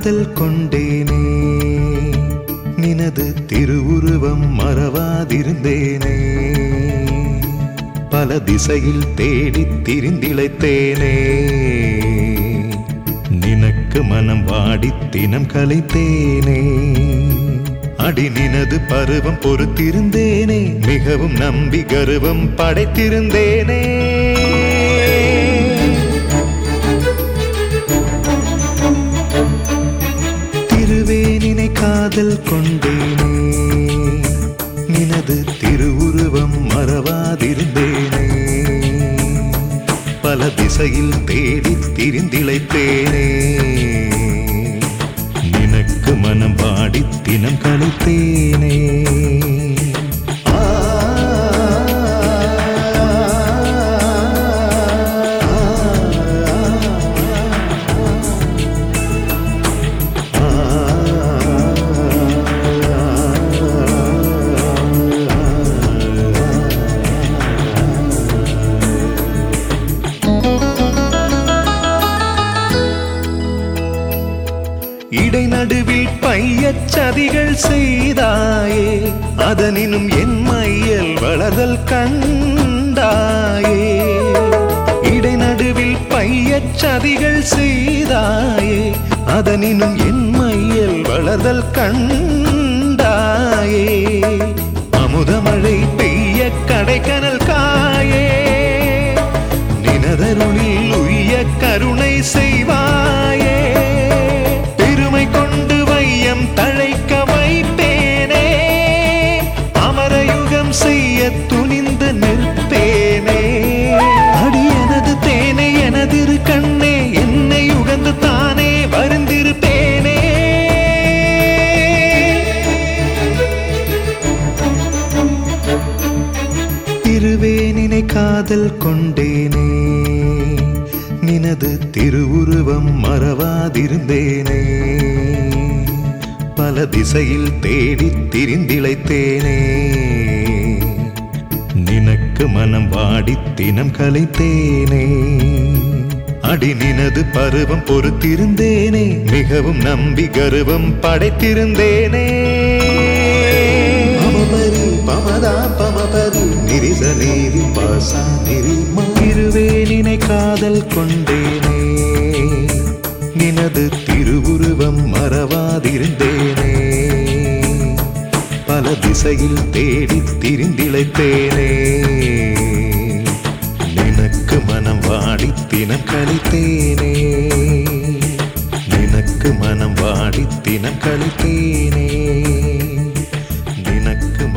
காதல் கொண்டேனே நினது திருவுருவம் மறவாதிருந்தேனே பல திசையில் தேடித் திரிந்திழைத்தேனே நினக்கு மனம் வாடித் தினம் கலைத்தேனே அடி நினது பருவம் பொறுத்திருந்தேனே மிகவும் நம்பி கருவம் படைத்திருந்தேனே திருவேனினை காதல் கொண்டேனே நினது திருவுருவம் மறவாதிருந்தேனே பல திசையில் தேடித் திரிந்திழைத்தேனே நினக்கு மனம் பாடித் தினம் கலைத்தேனே ஆ இடைநடுவில் பையச் சதிகள் செய்தாயே அதனினும் என் மையல் வளர்தல் கண்டாயே இடைநடுவில் பையச் சதிகள் செய்தாயே அதனினும் என் மையல் வளர்தல் கண்டாயே அமுதமழை பெய்ய கடைக்கனல் காயே நினதருளில் உய்ய கருணை செய்வாயே பெருமை கொண்டு வையம் தழைக்க வைப்பேனே அமரயுகம் செய்ய துணிந்து நிற்பேனே அடி எனது தேனை எனதிரு கண்ணே என்னை உகந்து தானே வருந்திருப்பேனே திருவேனினை காதல் கொண்டேனே நினது திருவுருவம் மறவாதிருந்தேனே பல திசையில் தேடித் திரிந்திழைத்தேனே நினக்கு மனம் வாடித் தினம் கலைத்தேனே அடி நினது பருவம் பொறுத்திருந்தேனே மிகவும் நம்பி கருவம் படைத்திருந்தேனே பமபரி பமதா பமபரி நிரிச நீரி பாசா நிரி திருவேனினை காதல் கொண்டேனே நினது திருவுருவம் மறவாதிருந்தேனே பல திசையில் தேடித் திரிந்திழைத்தேனே நினக்கு மனம் வாடித் தினம் கழித்தேனே நினக்கு மனம் வாடித் தினம் கழித்தேனே நினக்கு